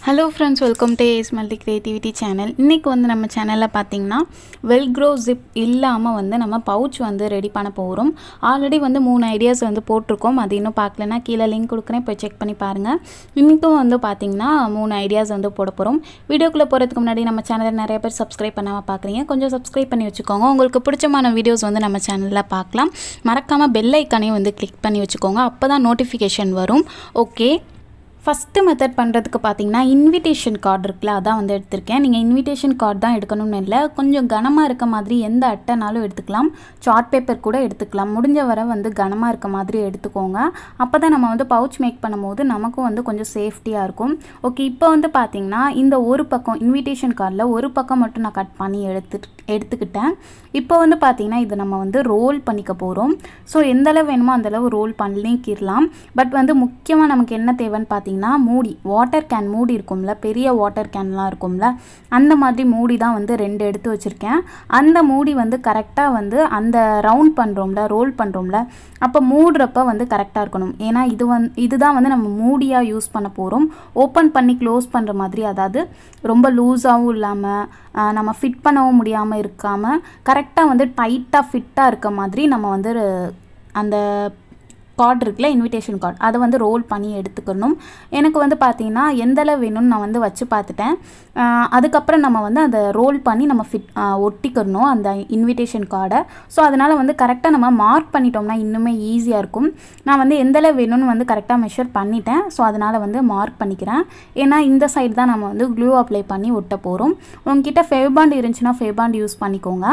hello friends welcome to Ace Multi Creativity channel இன்றைக்கி வந்து நம்ம சேனலில் பார்த்தீங்கன்னா வெல்க்ரோ ஜிப் இல்லாமல் வந்து நம்ம பவுச் வந்து ரெடி பண்ண போகிறோம் ஆல்ரெடி வந்து மூணு ஐடியாஸ் வந்து போட்டிருக்கோம் அது இன்னும் பார்க்கலன்னா கீழே லிங்க் கொடுக்குறேன் போய் செக் பண்ணி பாருங்கள் இன்றைக்கும் வந்து பார்த்தீங்கன்னா மூணு ஐடியாஸ் வந்து போட போகிறோம் வீடியோக்குள்ளே போகிறதுக்கு முன்னாடி நம்ம சேனலை நிறைய பேர் சப்ஸ்கிரைப் பண்ணாமல் பார்க்குறீங்க கொஞ்சம் சப்ஸ்கிரைப் பண்ணி வச்சுக்கோங்க உங்களுக்கு பிடிச்சமான வீடியோஸ் வந்து நம்ம சேனலில் பார்க்கலாம் மறக்காமல் பெல் ஐக்கானையும் வந்து கிளிக் பண்ணி வச்சுக்கோங்க அப்போ தான் நோட்டிஃபிகேஷன் வரும் ஓகே ஃபஸ்ட்டு மெத்தட் பண்ணுறதுக்கு பார்த்தீங்கன்னா இன்விடேஷன் கார்டு இருக்குல்ல அதான் வந்து எடுத்திருக்கேன் நீங்கள் இன்விடேஷன் கார்டு தான் எடுக்கணும்னு இல்லை கொஞ்சம் கனமாக இருக்க மாதிரி எந்த அட்டைனாலும் எடுத்துக்கலாம் சார்ட் பேப்பர் கூட எடுத்துக்கலாம் முடிஞ்ச வரை வந்து கனமாக இருக்க மாதிரி எடுத்துக்கோங்க அப்போ தான் நம்ம வந்து பவுச் மேக் பண்ணும்போது நமக்கும் வந்து கொஞ்சம் சேஃப்டியாக இருக்கும் ஓகே இப்போ வந்து பார்த்தீங்கன்னா இந்த ஒரு பக்கம் இன்விடேஷன் கார்டில் ஒரு பக்கம் மட்டும் நான் கட் பண்ணி எடுத்துட்டு எடுத்துக்கிட்டேன் இப்போ வந்து பார்த்தீங்கன்னா இதை நம்ம வந்து ரோல் பண்ணிக்க போகிறோம் ஸோ எந்த அளவு வேணுமோ அந்த அளவு ரோல் பண்ணிக்கிடலாம் பட் வந்து முக்கியமாக நமக்கு என்ன தேவைன்னு பார்த்தீங்கன்னா மூடி வாட்டர் கேன் மூடி இருக்கும்ல பெரிய வாட்டர் கேன்லாம் இருக்கும்ல அந்த மாதிரி மூடி தான் வந்து ரெண்டு எடுத்து வச்சுருக்கேன் அந்த மூடி வந்து கரெக்டாக வந்து அந்த ரவுண்ட் பண்ணுறோம்ல ரோல் பண்ணுறோம்ல அப்போ மூடுறப்ப வந்து கரெக்டாக இருக்கணும் ஏன்னா இது வந் இதுதான் வந்து நம்ம மூடியாக யூஸ் பண்ண போகிறோம் ஓப்பன் பண்ணி க்ளோஸ் பண்ணுற மாதிரி அதாவது ரொம்ப லூஸாகவும் இல்லாமல் நம்ம ஃபிட் பண்ணவும் முடியாமல் இருக்காமல் கரெக்டாக வந்து டைட்டாக ஃபிட்டாக இருக்க மாதிரி நம்ம வந்து அந்த கார்டு இருக்குல்ல இன்விடேஷன் கார்டு அதை வந்து ரோல் பண்ணி எடுத்துக்கணும் எனக்கு வந்து பார்த்தீங்கன்னா எந்த அளவு வேணும்னு நான் வந்து வச்சு பார்த்துட்டேன் அதுக்கப்புறம் நம்ம வந்து அதை ரோல் பண்ணி நம்ம ஃபிட் ஒட்டிக்கிறணும் அந்த இன்விடேஷன் கார்டை ஸோ அதனால் வந்து கரெக்டாக நம்ம மார்க் பண்ணிட்டோம்னா இன்னுமே ஈஸியாக இருக்கும் நான் வந்து எந்த அளவு வேணும்னு வந்து கரெக்டாக மெஷர் பண்ணிட்டேன் ஸோ அதனால் வந்து மார்க் பண்ணிக்கிறேன் ஏன்னா இந்த சைடு தான் நம்ம வந்து க்ளூ அப்ளை பண்ணி ஒட்ட போகிறோம் உங்ககிட்ட ஃபேபாண்ட் இருந்துச்சுன்னா ஃபேபாண்ட் யூஸ் பண்ணிக்கோங்க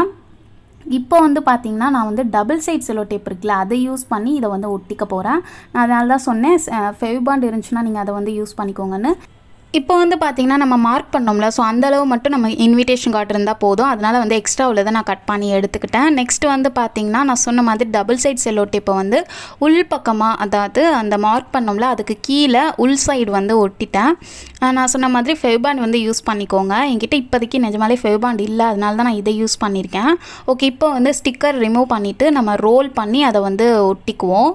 இப்போ வந்து பார்த்தீங்கன்னா நான் வந்து டபுள் சைட் செலோ டேப் இருக்குல்ல அதை யூஸ் பண்ணி இதை வந்து ஒட்டிக்க போகிறேன் நான் அதனால தான் சொன்னேன் ஃபெவிபாண்ட் இருந்துச்சுன்னா நீங்கள் அதை வந்து யூஸ் பண்ணிக்கோங்கன்னு இப்போ வந்து பார்த்தீங்கன்னா நம்ம மார்க் பண்ணோம்ல ஸோ அந்தளவு மட்டும் நம்ம இன்விடேஷன் கார்டு இருந்தால் போதும் அதனால் வந்து எக்ஸ்ட்ரா உள்ளதை நான் கட் பண்ணி எடுத்துக்கிட்டேன் நெக்ஸ்ட் வந்து பார்த்தீங்கன்னா நான் சொன்ன மாதிரி டபுள் சைட் செல்லோ டேப்பை வந்து உள் பக்கமாக அதாவது அந்த மார்க் பண்ணோம்ல அதுக்கு கீழே உள் சைடு வந்து ஒட்டிட்டேன் நான் சொன்ன மாதிரி ஃபெவ்பாண்ட் வந்து யூஸ் பண்ணிக்கோங்க என்கிட்ட இப்போதைக்கு நிஜமாலே ஃபெவ்பாண்ட் இல்லை அதனால தான் நான் இதை யூஸ் பண்ணியிருக்கேன் ஓகே இப்போ வந்து ஸ்டிக்கர் ரிமூவ் பண்ணிவிட்டு நம்ம ரோல் பண்ணி அதை வந்து ஒட்டிக்குவோம்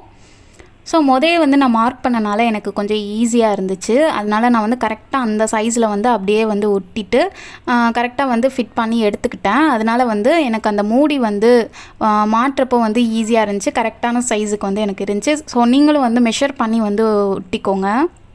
ஸோ முதலே வந்து நான் மார்க் பண்ணனால எனக்கு கொஞ்சம் ஈஸியாக இருந்துச்சு அதனால் நான் வந்து கரெக்டாக அந்த சைஸில் வந்து அப்படியே வந்து ஒட்டிட்டு கரெக்டாக வந்து ஃபிட் பண்ணி எடுத்துக்கிட்டேன் அதனால் வந்து எனக்கு அந்த மூடி வந்து மாட்டுறப்போ வந்து ஈஸியாக இருந்துச்சு கரெக்டான சைஸுக்கு வந்து எனக்கு இருந்துச்சு ஸோ நீங்களும் வந்து மெஷர் பண்ணி வந்து ஒட்டிக்கோங்க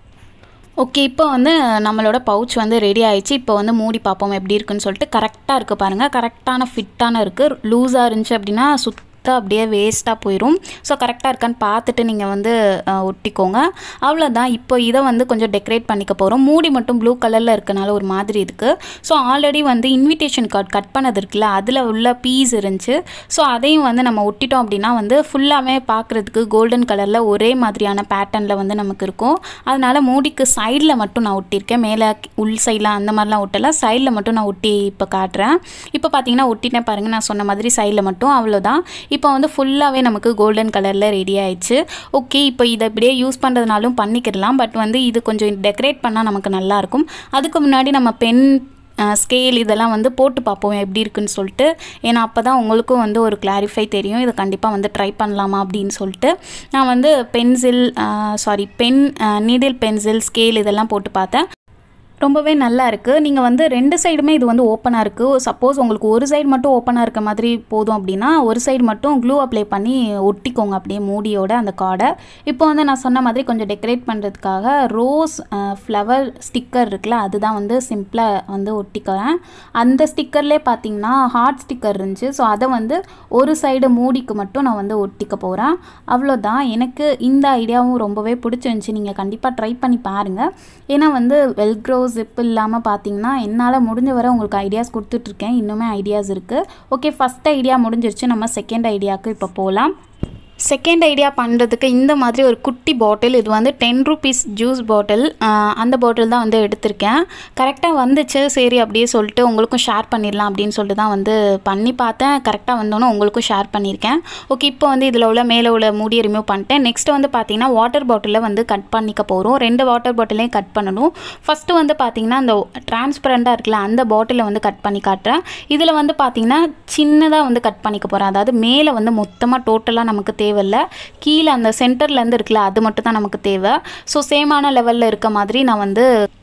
ஓகே இப்போ வந்து நம்மளோட பவுச் வந்து ரெடி ஆயிடுச்சு இப்போ வந்து மூடி பார்ப்போம் எப்படி இருக்குன்னு சொல்லிட்டு கரெக்டாக இருக்குது பாருங்கள் கரெக்டான ஃபிட்டான இருக்குது லூஸாக இருந்துச்சு அப்படின்னா சுத் சுத்தம் அப்படியே வேஸ்ட்டாக போயிடும் ஸோ கரெக்டாக இருக்கான்னு பார்த்துட்டு நீங்கள் வந்து ஒட்டிக்கோங்க அவ்வளோதான் இப்போ இதை வந்து கொஞ்சம் டெக்கரேட் பண்ணிக்க போகிறோம் மூடி மட்டும் ப்ளூ கலரில் இருக்கனால ஒரு மாதிரி இருக்குது ஸோ ஆல்ரெடி வந்து இன்விடேஷன் கார்டு கட் பண்ணது இருக்குல்ல அதில் உள்ள பீஸ் இருந்துச்சு ஸோ அதையும் வந்து நம்ம ஒட்டிட்டோம் அப்படின்னா வந்து ஃபுல்லாகவே பார்க்குறதுக்கு கோல்டன் கலரில் ஒரே மாதிரியான பேட்டர்னில் வந்து நமக்கு இருக்கும் அதனால் மூடிக்கு சைடில் மட்டும் நான் ஒட்டியிருக்கேன் மேலே உள் சைடில் அந்த மாதிரிலாம் ஒட்டலை சைடில் மட்டும் நான் ஒட்டி இப்போ காட்டுறேன் இப்போ பார்த்தீங்கன்னா ஒட்டினேன் பாருங்கள் நான் சொன்ன மாதிரி சைடில் மட்டும் அவ்வளோதான் இப்போ வந்து ஃபுல்லாகவே நமக்கு கோல்டன் கலரில் ரெடி ஆயிடுச்சு ஓகே இப்போ இதை இப்படியே யூஸ் பண்ணுறதுனாலும் பண்ணிக்கிடலாம் பட் வந்து இது கொஞ்சம் டெக்கரேட் பண்ணால் நமக்கு நல்லாயிருக்கும் அதுக்கு முன்னாடி நம்ம பென் ஸ்கேல் இதெல்லாம் வந்து போட்டு பார்ப்போம் எப்படி இருக்குன்னு சொல்லிட்டு ஏன்னா அப்போ தான் உங்களுக்கும் வந்து ஒரு கிளாரிஃபை தெரியும் இதை கண்டிப்பாக வந்து ட்ரை பண்ணலாமா அப்படின்னு சொல்லிட்டு நான் வந்து pencil sorry pen needle pencil scale இதெல்லாம் போட்டு பார்த்தேன் ரொம்பவே நல்லா இருக்குது நீங்கள் வந்து ரெண்டு சைடுமே இது வந்து ஓப்பனாக இருக்குது சப்போஸ் உங்களுக்கு ஒரு சைடு மட்டும் ஓப்பனாக இருக்க மாதிரி போதும் அப்படின்னா ஒரு சைடு மட்டும் க்ளூ அப்ளை பண்ணி ஒட்டிக்கோங்க அப்படியே மூடியோட அந்த கார்டை இப்போ வந்து நான் சொன்ன மாதிரி கொஞ்சம் டெக்கரேட் பண்ணுறதுக்காக ரோஸ் ஃப்ளவர் ஸ்டிக்கர் இருக்குல்ல அதுதான் வந்து சிம்பிளாக வந்து ஒட்டிக்கிறேன் அந்த ஸ்டிக்கர்லேயே பார்த்தீங்கன்னா ஹார்ட் ஸ்டிக்கர் இருந்துச்சு ஸோ அதை வந்து ஒரு சைடு மூடிக்கு மட்டும் நான் வந்து ஒட்டிக்க போகிறேன் அவ்வளோதான் எனக்கு இந்த ஐடியாவும் ரொம்பவே பிடிச்சிருந்துச்சி நீங்கள் கண்டிப்பாக ட்ரை பண்ணி பாருங்கள் ஏன்னா வந்து வெல்க்ரோஸ் ஜிப் இல்லாமல் பார்த்தீங்கன்னா என்னால் முடிஞ்ச வரை உங்களுக்கு ஐடியாஸ் கொடுத்துட்ருக்கேன் இன்னுமே ஐடியாஸ் இருக்குது ஓகே ஃபஸ்ட் ஐடியா முடிஞ்சிருச்சு நம்ம செகண்ட் ஐடியாவுக்கு இப்போ போகலாம் செகண்ட் ஐடியா பண்ணுறதுக்கு இந்த மாதிரி ஒரு குட்டி பாட்டில் இது வந்து டென் ருபீஸ் ஜூஸ் பாட்டில் அந்த பாட்டில் தான் வந்து எடுத்திருக்கேன் கரெக்டாக வந்துச்சு சரி அப்படியே சொல்லிட்டு உங்களுக்கும் ஷேர் பண்ணிடலாம் அப்படின்னு சொல்லிட்டு தான் வந்து பண்ணி பார்த்தேன் கரெக்டாக வந்தோன்னே உங்களுக்கும் ஷேர் பண்ணியிருக்கேன் ஓகே இப்போ வந்து இதில் உள்ள மேலே உள்ள மூடியை ரிமூவ் பண்ணிட்டேன் நெக்ஸ்ட் வந்து பார்த்தீங்கன்னா வாட்டர் பாட்டிலில் வந்து கட் பண்ணிக்க போகிறோம் ரெண்டு வாட்டர் பாட்டிலையும் கட் பண்ணணும் ஃபஸ்ட்டு வந்து பார்த்தீங்கன்னா அந்த டிரான்ஸ்பரண்ட்டாக இருக்குல்ல அந்த பாட்டிலை வந்து கட் பண்ணி காட்டுறேன் இதில் வந்து பார்த்தீங்கன்னா சின்னதாக வந்து கட் பண்ணிக்க போகிறேன் அதாவது மேலே வந்து மொத்தமாக டோட்டலாக நமக்கு தேவை தேவையில்ல கீழே அந்த சென்டர்லேருந்து இருக்குல்ல அது மட்டும் தான் நமக்கு தேவை ஸோ சேமான லெவலில் இருக்க மாதிரி நான் வந்து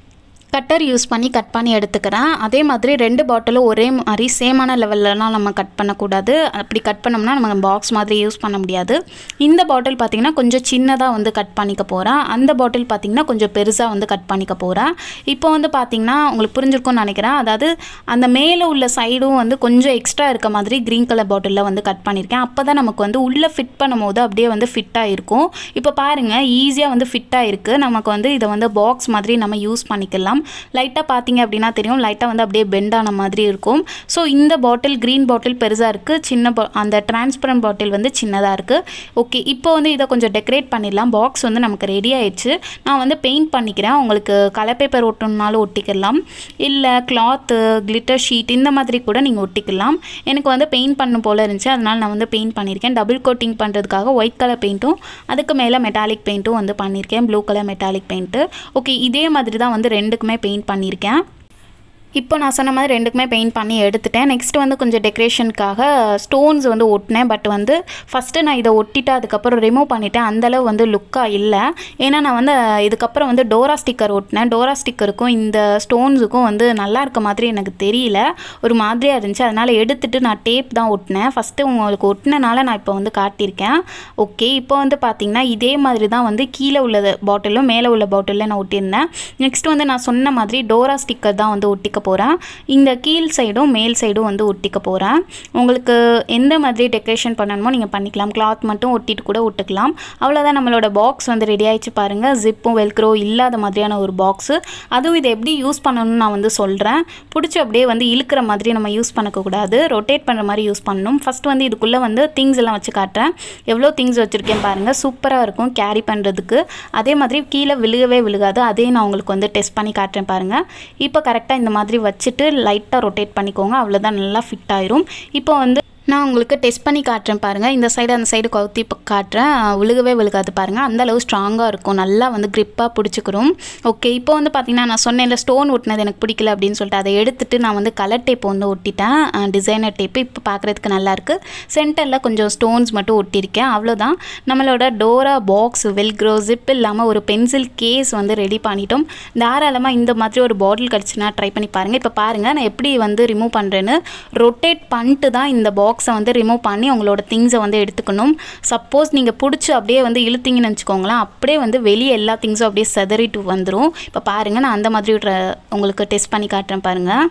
கட்டர் யூஸ் பண்ணி கட் பண்ணி எடுத்துக்கிறேன் அதே மாதிரி ரெண்டு பாட்டிலும் ஒரே மாதிரி சேமான லெவல்லலாம் நம்ம கட் பண்ணக்கூடாது அப்படி கட் பண்ணோம்னா நம்ம பாக்ஸ் மாதிரி யூஸ் பண்ண முடியாது இந்த பாட்டில் பார்த்திங்கன்னா கொஞ்சம் சின்னதாக வந்து கட் பண்ணிக்க போகிறேன் அந்த பாட்டில் பார்த்திங்கன்னா கொஞ்சம் பெருசாக வந்து கட் பண்ணிக்க போகிறேன் இப்போ வந்து பார்த்திங்கன்னா உங்களுக்கு புரிஞ்சிருக்கும்னு நினைக்கிறேன் அதாவது அந்த மேலே உள்ள சைடும் வந்து கொஞ்சம் எக்ஸ்ட்ரா இருக்க மாதிரி க்ரீன் கலர் பாட்டிலில் வந்து கட் பண்ணியிருக்கேன் அப்போ தான் நமக்கு வந்து உள்ளே ஃபிட் பண்ணும்போது அப்படியே வந்து ஃபிட்டாக இருக்கும் இப்போ பாருங்கள் ஈஸியாக வந்து ஃபிட்டாக இருக்குது நமக்கு வந்து இதை வந்து பாக்ஸ் மாதிரி நம்ம யூஸ் பண்ணிக்கலாம் லைட்டாக பார்த்தீங்க அப்படின்னா தெரியும் லைட்டாக வந்து அப்படியே பெண்ட் ஆன மாதிரி இருக்கும் ஸோ இந்த பாட்டில் க்ரீன் பாட்டில் பெருசாக இருக்குது சின்ன பா அந்த டிரான்ஸ்பரண்ட் பாட்டில் வந்து சின்னதாக இருக்குது ஓகே இப்போ வந்து இதை கொஞ்சம் டெக்கரேட் பண்ணிடலாம் பாக்ஸ் வந்து நமக்கு ரெடி ஆயிடுச்சு நான் வந்து பெயிண்ட் பண்ணிக்கிறேன் உங்களுக்கு கலர் பேப்பர் ஒட்டணுன்னாலும் ஒட்டிக்கலாம் இல்லை கிளாத்து கிளிட்டர் ஷீட் இந்த மாதிரி கூட நீங்கள் ஒட்டிக்கலாம் எனக்கு வந்து பெயிண்ட் பண்ணும் போல் இருந்துச்சு அதனால் நான் வந்து பெயிண்ட் பண்ணியிருக்கேன் டபுள் கோட்டிங் பண்ணுறதுக்காக ஒயிட் கலர் பெயிண்ட்டும் அதுக்கு மேலே மெட்டாலிக் பெயிண்ட்டும் வந்து பண்ணியிருக்கேன் blue colour metallic paint okay இதே மாதிரி தான் வந்து ரெண்டுக்குமே பெயிண்ட் பண்ணியிருக்கேன் இப்போ நான் சொன்ன மாதிரி ரெண்டுக்குமே பெயிண்ட் பண்ணி எடுத்துட்டேன் நெக்ஸ்ட் வந்து கொஞ்சம் டெக்கரேஷனுக்காக ஸ்டோன்ஸ் வந்து ஒட்டினேன் பட் வந்து ஃபஸ்ட்டு நான் இதை ஒட்டிட்டு அதுக்கப்புறம் ரிமூவ் பண்ணிட்டேன் அந்தளவு வந்து லுக்காக இல்லை ஏன்னா நான் வந்து இதுக்கப்புறம் வந்து டோரா ஸ்டிக்கர் ஒட்டினேன் டோரா ஸ்டிக்கருக்கும் இந்த ஸ்டோன்ஸுக்கும் வந்து நல்லா இருக்க மாதிரி எனக்கு தெரியல ஒரு மாதிரியாக இருந்துச்சு அதனால் எடுத்துட்டு நான் டேப் தான் ஒட்டினேன் ஃபஸ்ட்டு உங்களுக்கு ஒட்டினனால நான் இப்போ வந்து காட்டியிருக்கேன் ஓகே இப்போ வந்து பார்த்திங்கன்னா இதே மாதிரி தான் வந்து கீழே உள்ள பாட்டிலும் மேலே உள்ள பாட்டிலில் நான் ஒட்டியிருந்தேன் நெக்ஸ்ட் வந்து நான் சொன்ன மாதிரி டோரா ஸ்டிக்கர் தான் வந்து ஒட்டிக்க போகிறேன் இந்த கீழ் சைடும் மேல் சைடும் வந்து ஒட்டிக்க போகிறேன் உங்களுக்கு எந்த மாதிரி டெக்கரேஷன் பண்ணணுமோ நீங்கள் பண்ணிக்கலாம் கிளாத் மட்டும் ஒட்டிட்டு கூட ஒட்டுக்கலாம் அவ்வளோதான் நம்மளோட பாக்ஸ் வந்து ரெடி ஆயிடுச்சு பாருங்கள் ஜிப்பும் வெல்க்ரோ இல்லாத மாதிரியான ஒரு பாக்ஸு அதுவும் இதை எப்படி யூஸ் பண்ணணும்னு நான் வந்து சொல்கிறேன் பிடிச்சி அப்படியே வந்து இழுக்கிற மாதிரி நம்ம யூஸ் பண்ணக்கூடாது ரொட்டேட் பண்ணுற மாதிரி யூஸ் பண்ணணும் ஃபஸ்ட் வந்து இதுக்குள்ளே வந்து திங்ஸ் எல்லாம் வச்சு காட்டுறேன் எவ்வளோ திங்ஸ் வச்சுருக்கேன் பாருங்கள் சூப்பராக இருக்கும் கேரி பண்ணுறதுக்கு அதே மாதிரி கீழே விழுகவே விழுகாது அதையும் நான் உங்களுக்கு வந்து டெஸ்ட் பண்ணி காட்டுறேன் பாருங்கள் இப்போ கரெக்டாக இந்த மாதிரி வச்சுட்டு லைட்டாக ரொட்டேட் பண்ணிக்கோங்க அவ்வளோதான் நல்லா ஃபிட் ஆயிரும் இப்போ வந்து நான் உங்களுக்கு டெஸ்ட் பண்ணி காட்டுறேன் பாருங்கள் இந்த சைடு அந்த சைடு கவுத்தி ப- காட்டுறேன் விழுகவே விழுகாது பாருங்கள் அந்த அளவு ஸ்ட்ராங்காக இருக்கும் நல்லா வந்து grip-ஆ பிடிச்சிக்கிறோம் ஓகே இப்போ வந்து பார்த்தீங்கன்னா நான் சொன்னேன்ல ஸ்டோன் ஒட்டினது எனக்கு பிடிக்கல அப்படின்னு சொல்லிட்டு அதை எடுத்துட்டு நான் வந்து கலர் டேப் வந்து ஒட்டிட்டேன் டிசைனர் டேப்பு இப்போ பார்க்குறதுக்கு நல்லாயிருக்கு சென்டரில் கொஞ்சம் ஸ்டோன்ஸ் மட்டும் ஒட்டியிருக்கேன் அவ்வளோதான் நம்மளோட டோரா பாக்ஸ் வெல்க்ரோ ஜிப் இல்லாமல் ஒரு பென்சில் கேஸ் வந்து ரெடி பண்ணிட்டோம் தாராளமாக இந்த மாதிரி ஒரு பாட்டில் கிடச்சுன்னா ட்ரை பண்ணி பாருங்கள் இப்போ பாருங்கள் நான் எப்படி வந்து ரிமூவ் பண்ணுறேன்னு ரொட்டேட் பண்ணிட்டு தான் இந்த பாக்ஸை வந்து ரிமூவ் பண்ணி உங்களோட திங்ஸை வந்து எடுத்துக்கணும் சப்போஸ் நீங்கள் பிடிச்சி அப்படியே வந்து இழுத்தீங்கன்னு வச்சுக்கோங்களேன் அப்படியே வந்து வெளியே எல்லா திங்ஸும் அப்படியே செதறிட்டு வந்துடும் இப்போ பாருங்கள் நான் அந்த மாதிரி ஒரு உங்களுக்கு டெஸ்ட் பண்ணி காட்டுறேன் பாருங்கள்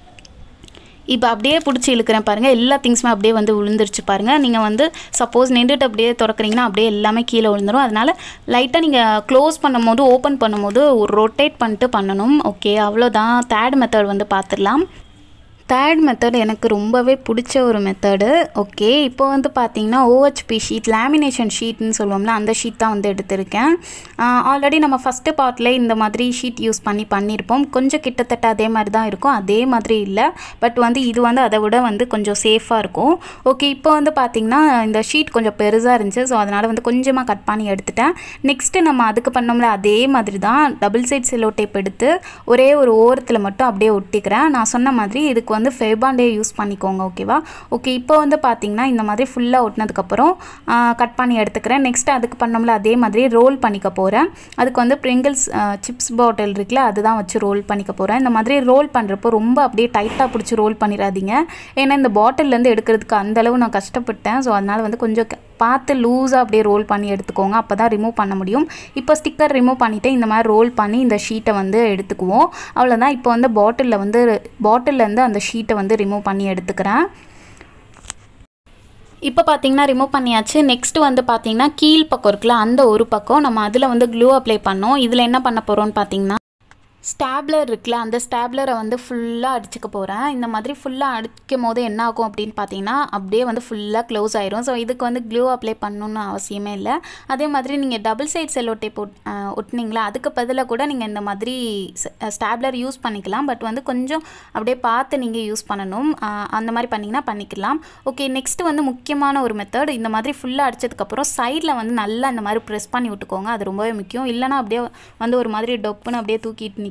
இப்போ அப்படியே பிடிச்சி இழுக்கிறேன் பாருங்கள் எல்லா திங்ஸுமே அப்படியே வந்து விழுந்துருச்சு பாருங்கள் நீங்கள் வந்து சப்போஸ் நின்றுட்டு அப்படியே திறக்கிறீங்கன்னா அப்படியே எல்லாமே கீழே விழுந்துரும் அதனால் லைட்டாக நீங்கள் க்ளோஸ் பண்ணும்போது ஓப்பன் பண்ணும்போது ரொட்டேட் பண்ணிட்டு பண்ணணும் ஓகே அவ்வளோதான் தேர்ட் மெத்தட் வந்து பார்த்துடலாம் தேர்ட் மெத்தட் எனக்கு ரொம்பவே பிடிச்ச ஒரு மெத்தடு ஓகே இப்போ வந்து பார்த்தீங்கன்னா ஓஹெச்பி ஷீட் லேமினேஷன் ஷீட்னு சொல்லுவோம்ல அந்த ஷீட் தான் வந்து எடுத்திருக்கேன் ஆல்ரெடி நம்ம ஃபஸ்ட்டு பார்ட்டில் இந்த மாதிரி ஷீட் யூஸ் பண்ணி பண்ணியிருப்போம் கொஞ்சம் கிட்டத்தட்ட அதே மாதிரி தான் இருக்கும் அதே மாதிரி இல்லை பட் வந்து இது வந்து அதை விட வந்து கொஞ்சம் சேஃபாக இருக்கும் ஓகே இப்போ வந்து பார்த்தீங்கன்னா இந்த ஷீட் கொஞ்சம் பெருசாக இருந்துச்சு ஸோ அதனால் வந்து கொஞ்சமாக கட் பண்ணி எடுத்துட்டேன் நெக்ஸ்ட்டு நம்ம அதுக்கு பண்ணோம்ல அதே மாதிரி தான் டபுள் சைட் செல்லோ டேப் எடுத்து ஒரே ஒரு ஓரத்தில் மட்டும் அப்படியே ஒட்டிக்கிறேன் நான் சொன்ன மாதிரி இதுக்கு வந்து ஃபெபாண்டே யூஸ் பண்ணிக்கோங்க ஓகேவா ஓகே இப்போ வந்து பார்த்தீங்கன்னா இந்த மாதிரி ஃபுல்லாக ஒட்டினதுக்கப்புறம் கட் பண்ணி எடுத்துக்கிறேன் நெக்ஸ்ட் அதுக்கு பண்ணோம்ல அதே மாதிரி ரோல் பண்ணிக்க போகிறேன் அதுக்கு வந்து பிரிங்கிள்ஸ் சிப்ஸ் பாட்டில் இருக்குல்ல அதுதான் வச்சு ரோல் பண்ணிக்க போகிறேன் இந்த மாதிரி ரோல் பண்ணுறப்போ ரொம்ப அப்படியே டைட்டாக பிடிச்சி ரோல் பண்ணிடாதீங்க ஏன்னா இந்த பாட்டில்லேருந்து எடுக்கிறதுக்கு அந்த அளவு நான் கஷ்டப்பட்டேன் ஸோ அதனால் வந்து கொஞ்சம் க- பார்த்து லூஸாக அப்படியே ரோல் பண்ணி எடுத்துக்கோங்க அப்போ தான் ரிமூவ் பண்ண முடியும் இப்போ ஸ்டிக்கர் ரிமூவ் பண்ணிவிட்டு இந்த மாதிரி ரோல் பண்ணி இந்த ஷீட்டை வந்து எடுத்துக்குவோம் அவ்வளோதான் இப்போ வந்து பாட்டிலில் வந்து பாட்டில்லேருந்து அந்த ஷீட்டை வந்து ரிமூவ் பண்ணி எடுத்துக்கிறேன் இப்போ பார்த்தீங்கன்னா ரிமூவ் பண்ணியாச்சு நெக்ஸ்ட் வந்து பார்த்தீங்கன்னா கீழ் பக்கம் இருக்குல்ல அந்த ஒரு பக்கம் நம்ம அதில் வந்து க்ளூ அப்ளை பண்ணோம் இதில் என்ன பண்ண போகிறோம்னு பார்த்தீங்கன்னா ஸ்டாப்லர் இருக்குல்ல அந்த ஸ்டாப்லரை வந்து ஃபுல்லாக அடிச்சுக்க போகிறேன் இந்த மாதிரி ஃபுல்லாக அடிக்கும் போது என்ன ஆகும் அப்படின்னு பார்த்தீங்கன்னா அப்படியே வந்து ஃபுல்லாக க்ளோஸ் ஆயிரும் ஸோ இதுக்கு வந்து க்ளூ அப்ளை பண்ணணும்னு அவசியமே இல்லை அதே மாதிரி நீங்கள் டபுள் சைட் செல்லோ டேப் ஒட் ஒட்டினீங்களா அதுக்கு பதிலாக கூட நீங்கள் இந்த மாதிரி ஸ்டாப்லர் யூஸ் பண்ணிக்கலாம் பட் வந்து கொஞ்சம் அப்படியே பார்த்து நீங்கள் யூஸ் பண்ணணும் அஹ், அந்த மாதிரி பண்ணிங்கன்னா பண்ணிக்கலாம் ஓகே நெக்ஸ்ட் வந்து முக்கியமான ஒரு மெத்தட் இந்த மாதிரி ஃபுல்லாக அடிச்சதுக்கப்புறம் சைடில் வந்து நல்லா இந்த மாதிரி ப்ரெஸ் பண்ணி விட்டுக்கோங்க அது ரொம்பவே முக்கியம் இல்லைனா அப்படியே வந்து ஒரு மாதிரி டொப்புன்னு அப்படியே தூக்கிட்டு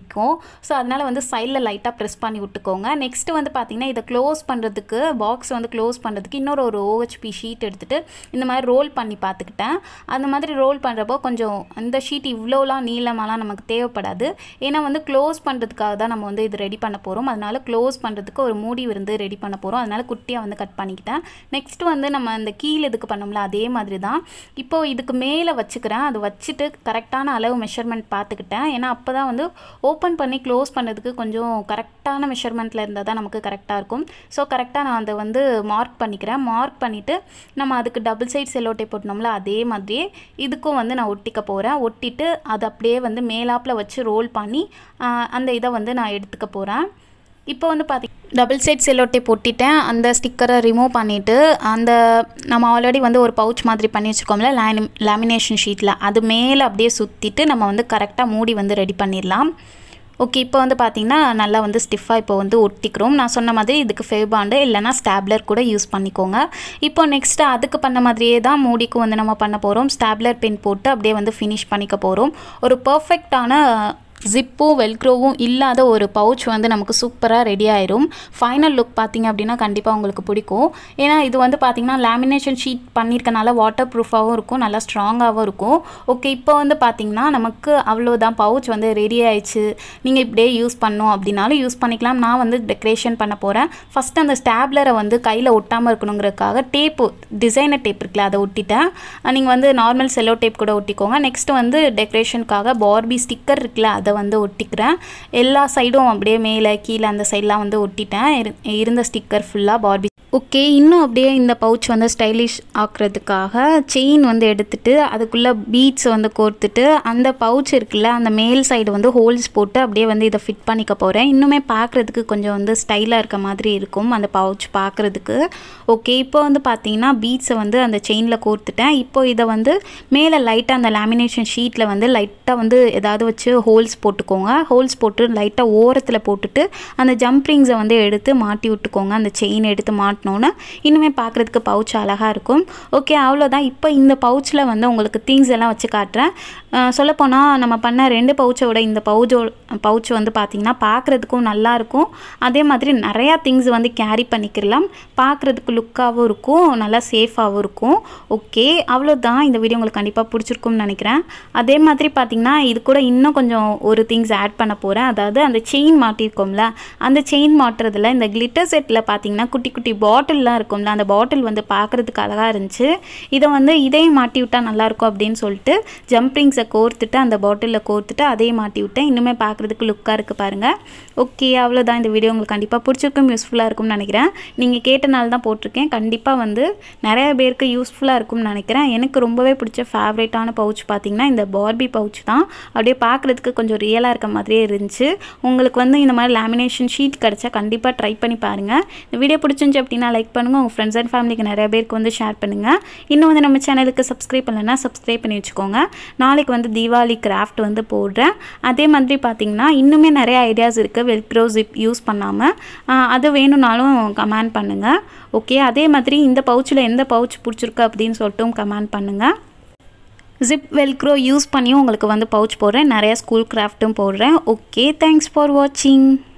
நிற்கும் ஸோ அதனால் வந்து சைடில் லைட்டாக ப்ரெஸ் பண்ணி விட்டுக்கோங்க நெக்ஸ்ட்டு வந்து பார்த்திங்கன்னா இதை க்ளோஸ் பண்ணுறதுக்கு பாக்ஸ் வந்து க்ளோஸ் பண்ணுறதுக்கு இன்னொரு ஒரு ஓஹெச்பி ஷீட் எடுத்துகிட்டு இந்த மாதிரி ரோல் பண்ணி பார்த்துக்கிட்டேன் அந்த மாதிரி ரோல் பண்ணுறப்போ கொஞ்சம் இந்த ஷீட் இவ்வளோலாம் நீளமாலாம் நமக்கு தேவைப்படாது ஏன்னா வந்து க்ளோஸ் பண்ணுறதுக்காக தான் நம்ம வந்து இது ரெடி பண்ண போகிறோம் அதனால் க்ளோஸ் பண்ணுறதுக்கு ஒரு மூடி வந்து ரெடி பண்ண போகிறோம் அதனால் குட்டியாக வந்து கட் பண்ணிக்கிட்டேன் நெக்ஸ்ட் வந்து நம்ம இந்த கீழே இதுக்கு பண்ணோம்ல அதே மாதிரி தான் இப்போது இதுக்கு மேலே வச்சுக்கிறேன் அது வச்சுட்டு கரெக்டான அளவு மெஷர்மெண்ட் பார்த்துக்கிட்டேன் ஏன்னா அப்போ தான் வந்து ஓப்பன் பண்ணி க்ளோஸ் பண்ணதுக்கு கொஞ்சம் கரெக்டான மெஷர்மெண்ட்டில் இருந்தால் தான் நமக்கு கரெக்டாக இருக்கும் ஸோ கரெக்டாக நான் அதை வந்து மார்க் பண்ணிக்கிறேன் மார்க் பண்ணிவிட்டு நம்ம அதுக்கு டபுள் சைட் செல்லோட்டை போட்டோம்ல அதே மாதிரியே இதுக்கும் வந்து நான் ஒட்டிக்க போகிறேன் ஒட்டிட்டு அதை அப்படியே வந்து மேலாப்பில் வச்சு ரோல் பண்ணி ஆஹ், அந்த இதை வந்து நான் எடுத்துக்க போகிறேன் இப்போ வந்து பார்த்தி டபுள் சைட் செல்லோட்டை பொட்டிட்டேன் அந்த ஸ்டிக்கரை ரிமூவ் பண்ணிவிட்டு அந்த நம்ம ஆல்ரெடி வந்து ஒரு பவுச் மாதிரி பண்ணி வச்சுருக்கோம்ல லேனி லேமினேஷன் ஷீட்டில் அது மேலே அப்படியே சுற்றிட்டு நம்ம வந்து கரெக்டாக மூடி வந்து ரெடி பண்ணிடலாம் ஓகே இப்போ வந்து பார்த்திங்கன்னா நல்லா வந்து ஸ்டிஃபாக இப்போ வந்து ஒட்டிக்கிறோம் நான் சொன்ன மாதிரி இதுக்கு ஃபேபாண்டு இல்லைனா ஸ்டாப்லர் கூட யூஸ் பண்ணிக்கோங்க இப்போ நெக்ஸ்ட்டு அதுக்கு பண்ண மாதிரியே தான் மூடிக்கும் வந்து நம்ம பண்ண போகிறோம் ஸ்டாப்லர் பென் போட்டு அப்படியே வந்து ஃபினிஷ் பண்ணிக்க போகிறோம் ஒரு பர்ஃபெக்டான ஜிப்பும் வெல்க்ரோவும் இல்லாத ஒரு பவுச் வந்து நமக்கு சூப்பராக ரெடி ஆயிரும் ஃபைனல் லுக் பார்த்தீங்க அப்படின்னா கண்டிப்பாக உங்களுக்கு பிடிக்கும் ஏன்னா இது வந்து பார்த்தீங்கன்னா லேமினேஷன் ஷீட் பண்ணியிருக்கனால வாட்டர் ப்ரூஃபாகவும் இருக்கும் நல்லா ஸ்ட்ராங்காகவும் இருக்கும் ஓகே இப்போ வந்து பார்த்தீங்கன்னா நமக்கு அவ்வளோதான் பவுச் வந்து ரெடி ஆயிடுச்சு நீங்கள் இப்படியே யூஸ் பண்ணோம் அப்படின்னாலும் யூஸ் பண்ணிக்கலாம் நான் வந்து டெக்கரேஷன் பண்ண போகிறேன் ஃபஸ்ட்டு அந்த ஸ்டாப்லரை வந்து கையில் ஒட்டாமல் இருக்கணுங்கிறதுக்காக டேப்பு டிசைனர் டேப் இருக்குல்ல அதை ஒட்டிட்டேன் நீங்கள் வந்து நார்மல் செல்லோ டேப் கூட ஒட்டிக்கோங்க நெக்ஸ்ட் வந்து டெக்கரேஷனுக்காக பார்பி ஸ்டிக்கர் இருக்குல்ல அதை வந்து ஒட்டிக்கிறேன் எல்லா சைடும் அப்படியே மேலே கீழே அந்த சைட்லாம் வந்து ஒட்டிட்டேன் இரு- இருந்த ஸ்டிக்கர் ஃபுல்லாக பார்பி ஓகே இன்னும் அப்படியே இந்த பவுச் வந்து ஸ்டைலிஷ் ஆக்குறதுக்காக செயின் வந்து எடுத்துட்டு அதுக்குள்ளே பீட்ஸ் வந்து கோர்த்துட்டு அந்த பவுச் இருக்குல்ல அந்த மேல் சைடு வந்து ஹோல்ஸ் போட்டு அப்படியே வந்து இதை ஃபிட் பண்ணிக்க போகிறேன் இன்னுமே பார்க்குறதுக்கு கொஞ்சம் வந்து ஸ்டைலாக இருக்க மாதிரி இருக்கும் அந்த பவுச் பார்க்குறதுக்கு ஓகே இப்போ வந்து பார்த்தீங்கன்னா பீட்ஸை வந்து அந்த செயினில் கோர்த்துட்டேன் இப்போ இதை வந்து மேலே லைட்டாக அந்த லேமினேஷன் ஷீட்டில் வந்து லைட்டாக வந்து ஏதாவது வச்சு ஹோல்ஸ் போட்டுக்கோங்க ஹோல்ஸ் போட்டு லைட்டாக ஓரத்தில் போட்டுட்டு அந்த ஜம்ப் ரிங்ஸை வந்து எடுத்து மாட்டி விட்டுக்கோங்க அந்த செயின் எடுத்து மாட்டினோன்னே இன்னுமே பார்க்குறதுக்கு பவுச் அழகாக இருக்கும் ஓகே அவ்வளோதான் இப்போ இந்த பவுச்சில் வந்து உங்களுக்கு திங்ஸ் எல்லாம் வச்சு காட்டுறேன் சொல்லப்போனால் நம்ம பண்ண ரெண்டு பவுச்சோட இந்த பவுச்சோ பவுச் வந்து பார்த்திங்கன்னா பார்க்குறதுக்கும் நல்லா இருக்கும் அதே மாதிரி நிறையா திங்ஸ் வந்து கேரி பண்ணிக்கலாம் பார்க்குறதுக்கு லுக்காகவும் இருக்கும் நல்லா சேஃபாகவும் இருக்கும் ஓகே அவ்வளோதான் இந்த வீடியோ உங்களுக்கு கண்டிப்பாக பிடிச்சிருக்கும்னு நினைக்கிறேன் அதே மாதிரி பார்த்திங்கன்னா இது கூட இன்னும் கொஞ்சம் ஒரு திங்ஸ் ஆட் பண்ண போகிறேன் அதாவது அந்த செயின் மாட்டியிருக்கோம்ல அந்த செயின் மாட்டுறதுல இந்த கிளிட்டர் செட்டில் பார்த்தீங்கன்னா குட்டி குட்டி பாட்டில்லாம் இருக்கும்ல அந்த பாட்டில் வந்து பார்க்குறதுக்கு அழகாக இருந்துச்சு இதை வந்து இதையும் மாட்டி விட்டால் நல்லாயிருக்கும் அப்படின்னு சொல்லிட்டு ஜம்ப்ரிங்ஸை கோர்த்துட்டு அந்த பாட்டிலில் கோர்த்துட்டு அதையும் மாட்டி விட்டேன் இன்னுமே பார்க்குறதுக்கு லுக்காக இருக்குது பாருங்கள் ஓகே அவ்வளோதான் இந்த வீடியோ உங்களுக்கு கண்டிப்பாக பிடிச்சிருக்கும் யூஸ்ஃபுல்லாக இருக்கும்னு நினைக்கிறேன் நீங்கள் கேட்டனால தான் போட்டிருக்கேன் கண்டிப்பாக வந்து நிறைய பேருக்கு யூஸ்ஃபுல்லாக இருக்கும்னு நினைக்கிறேன் எனக்கு ரொம்பவே பிடிச்ச ஃபேவரேட்டான பவுச் பார்த்தீங்கன்னா இந்த பார்பி பவுச் தான் அப்படியே பார்க்குறதுக்கு கொஞ்சம் ரியலாக இருக்க மாதிரியே இருந்துச்சு உங்களுக்கு வந்து இந்த மாதிரி லேமினேஷன் ஷீட் கிடச்சா கண்டிப்பாக ட்ரை பண்ணி பாருங்கள் இந்த வீடியோ பிடிச்சிருந்துச்சு அப்படின்னா லைக் பண்ணுங்கள் உங்கள் ஃப்ரெண்ட்ஸ் அண்ட் ஃபேமிலிக்கு நிறைய பேருக்கு வந்து ஷேர் பண்ணுங்கள் இன்னும் வந்து நம்ம சேனலுக்கு சப்ஸ்கிரைப் பண்ணலைன்னா சப்ஸ்கிரைப் பண்ணி வச்சுக்கோங்க நாளைக்கு வந்து தீபாவளி கிராஃப்ட் வந்து போடுறேன் அதே மாதிரி பார்த்தீங்கன்னா இன்னுமே நிறைய ஐடியாஸ் இருக்குது வெல்க்ரோ ஜிப் யூஸ் பண்ணாமல் அது வேணும்னாலும் கமெண்ட் பண்ணுங்கள் ஓகே அதே மாதிரி இந்த பவுச்சில் எந்த பவுச் பிடிச்சிருக்கு அப்படின்னு சொல்லிட்டும் கமெண்ட் பண்ணுங்கள் ஜிப் வெல்க்ரோ யூஸ் பண்ணியும் உங்களுக்கு வந்து பவுச் போடுறேன் நிறைய ஸ்கூல் கிராஃப்ட்டும் போடுறேன் ஓகே தேங்க்ஸ் ஃபார் வாட்சிங்